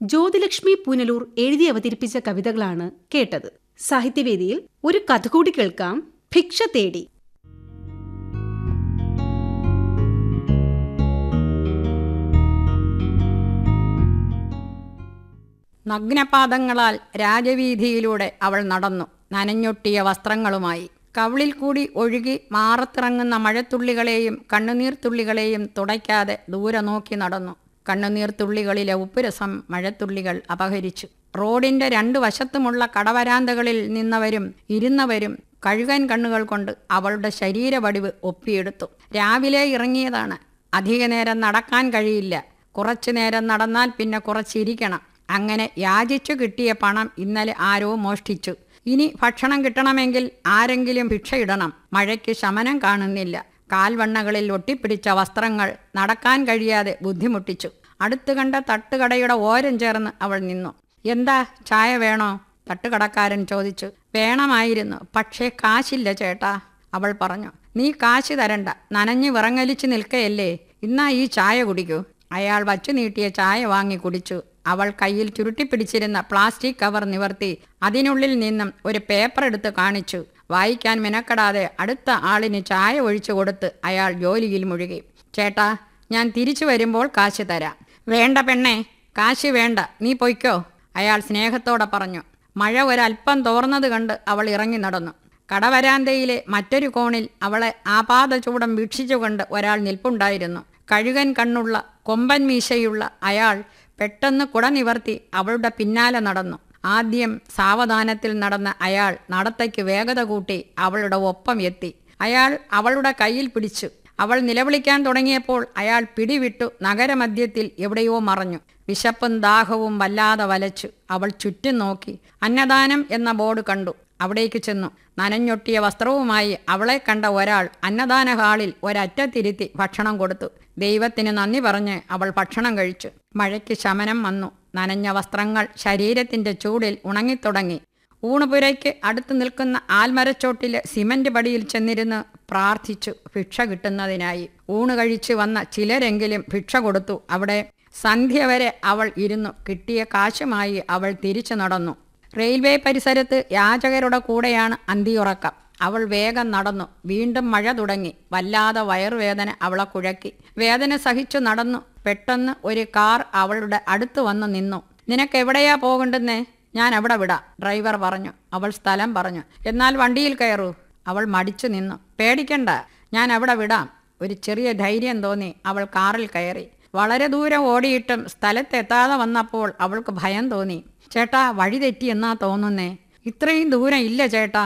ജ്യോതിലക്ഷ്മി പുനലൂർ എഴുതി അവതരിപ്പിച്ച കവിതകളാണ് കേട്ടത് സാഹിത്യവേദിയിൽ ഒരു കഥ കൂടി കേൾക്കാം ഭിക്ഷ തേടി നഗ്നപാദങ്ങളാൽ രാജവീതിയിലൂടെ അവൾ നടന്നു നനഞ്ഞൊട്ടിയ വസ്ത്രങ്ങളുമായി കവിളിൽ കൂടി ഒഴുകി മാറത്തിറങ്ങുന്ന മഴത്തുള്ളികളെയും കണ്ണുനീർത്തുള്ളികളെയും തുടയ്ക്കാതെ ദൂരെ നോക്കി നടന്നു കണ്ണുനീർത്തുള്ളികളിലെ ഉപ്പുരസം മഴത്തുള്ളികൾ അപഹരിച്ചു റോഡിന്റെ രണ്ടു വശത്തുമുള്ള കടവരാന്തകളിൽ നിന്നവരും ഇരുന്നവരും കഴുകൻ കണ്ണുകൾ കൊണ്ട് അവളുടെ ശരീരവടിവ് ഒപ്പിയെടുത്തു രാവിലെ ഇറങ്ങിയതാണ് അധിക നേരം നടക്കാൻ കഴിയില്ല കുറച്ചു നേരം നടന്നാൽ പിന്നെ കുറച്ചിരിക്കണം അങ്ങനെ യാചിച്ചു കിട്ടിയ പണം ഇന്നലെ ആരോ മോഷ്ടിച്ചു ഇനി ഭക്ഷണം കിട്ടണമെങ്കിൽ ആരെങ്കിലും ഭിക്ഷയിടണം മഴയ്ക്ക് ശമനം കാണുന്നില്ല കാൽവണ്ണകളിൽ ഒട്ടിപ്പിടിച്ച വസ്ത്രങ്ങൾ നടക്കാൻ കഴിയാതെ ബുദ്ധിമുട്ടിച്ചു അടുത്തു കണ്ട തട്ടുകടയുടെ ഓരം ചേർന്ന് അവൾ നിന്നു എന്താ ചായ വേണോ തട്ടുകടക്കാരൻ ചോദിച്ചു വേണമായിരുന്നു പക്ഷേ കാശില്ല ചേട്ടാ അവൾ പറഞ്ഞു നീ കാശ് തരണ്ട നനഞ്ഞു വിറങ്ങലിച്ച് നിൽക്കയല്ലേ ഇന്നാ ഈ ചായ കുടിക്കൂ അയാൾ വച്ചു നീട്ടിയ ചായ വാങ്ങി കുടിച്ചു അവൾ കയ്യിൽ ചുരുട്ടിപ്പിടിച്ചിരുന്ന പ്ലാസ്റ്റിക് കവർ നിവർത്തി അതിനുള്ളിൽ നിന്നും ഒരു പേപ്പർ എടുത്ത് കാണിച്ചു വായിക്കാൻ മെനക്കെടാതെ അടുത്ത ആളിന് ചായ ഒഴിച്ചു കൊടുത്ത് അയാൾ ജോലിയിൽ മുഴുകി ചേട്ടാ ഞാൻ തിരിച്ചു വരുമ്പോൾ കാശ് തരാം വേണ്ട പെണ്ണേ കാശ് വേണ്ട നീ പൊയ്ക്കോ അയാൾ സ്നേഹത്തോടെ പറഞ്ഞു മഴ ഒരല്പം തോർന്നത് കണ്ട് അവൾ ഇറങ്ങി നടന്നു കടവരാന്തയിലെ മറ്റൊരു കോണിൽ അവളെ ആപാദചൂടം വീക്ഷിച്ചുകൊണ്ട് ഒരാൾ നിൽപ്പുണ്ടായിരുന്നു കഴുകൻ കണ്ണുള്ള കൊമ്പൻ മീശയുള്ള അയാൾ പെട്ടെന്ന് കുട നിവർത്തി അവളുടെ പിന്നാലെ നടന്നു ആദ്യം സാവധാനത്തിൽ നടന്ന അയാൾ നടത്തയ്ക്ക് വേഗത കൂട്ടി അവളുടെ ഒപ്പം എത്തി അയാൾ അവളുടെ കയ്യിൽ പിടിച്ചു അവൾ നിലവിളിക്കാൻ തുടങ്ങിയപ്പോൾ അയാൾ പിടിവിട്ടു നഗരമധ്യത്തിൽ എവിടെയോ മറഞ്ഞു വിശപ്പും ദാഹവും വല്ലാതെ വലച്ചു അവൾ ചുറ്റും നോക്കി അന്നദാനം എന്ന ബോർഡ് കണ്ടു അവിടേക്ക് ചെന്നു നനഞ്ഞൊട്ടിയ വസ്ത്രവുമായി അവളെ കണ്ട ഒരാൾ അന്നദാന ഹാളിൽ ഒരറ്റത്തിരുത്തി ഭക്ഷണം കൊടുത്തു ദൈവത്തിന് നന്ദി പറഞ്ഞ് അവൾ ഭക്ഷണം കഴിച്ചു മഴയ്ക്ക് ശമനം വന്നു നനഞ്ഞ വസ്ത്രങ്ങൾ ശരീരത്തിന്റെ ചൂടിൽ ഉണങ്ങിത്തുടങ്ങി ഊണുപുരയ്ക്ക് അടുത്ത് നിൽക്കുന്ന ആൽമരച്ചോട്ടിലെ സിമന്റ് പടിയിൽ ചെന്നിരുന്ന് പ്രാർത്ഥിച്ചു ഭിക്ഷ കിട്ടുന്നതിനായി ഊണ് കഴിച്ചു വന്ന ചിലരെങ്കിലും ഭിക്ഷ കൊടുത്തു അവിടെ സന്ധ്യ വരെ അവൾ ഇരുന്നു കിട്ടിയ കാശുമായി അവൾ തിരിച്ചു നടന്നു റെയിൽവേ പരിസരത്ത് യാചകരുടെ കൂടെയാണ് അന്തിയുറക്കം അവൾ വേഗം നടന്നു വീണ്ടും മഴ തുടങ്ങി വല്ലാതെ വയറുവേദന അവളെ കുഴക്കി വേദന സഹിച്ചു നടന്നു പെട്ടെന്ന് ഒരു കാർ അവളുടെ അടുത്ത് വന്ന് നിന്നു നിനക്ക് എവിടെയാ പോകണ്ടെന്നേ ഞാൻ അവിടെ വിടാം ഡ്രൈവർ പറഞ്ഞു അവൾ സ്ഥലം പറഞ്ഞു എന്നാൽ വണ്ടിയിൽ കയറൂ അവൾ മടിച്ചു നിന്നു പേടിക്കണ്ട ഞാൻ അവിടെ വിടാം ഒരു ചെറിയ ധൈര്യം തോന്നി അവൾ കാറിൽ കയറി വളരെ ദൂരം ഓടിയിട്ടും സ്ഥലത്തെത്താതെ വന്നപ്പോൾ അവൾക്ക് ഭയം തോന്നി ചേട്ടാ വഴി തെറ്റി എന്നാ തോന്നുന്നേ ഇത്രയും ദൂരം ഇല്ല ചേട്ടാ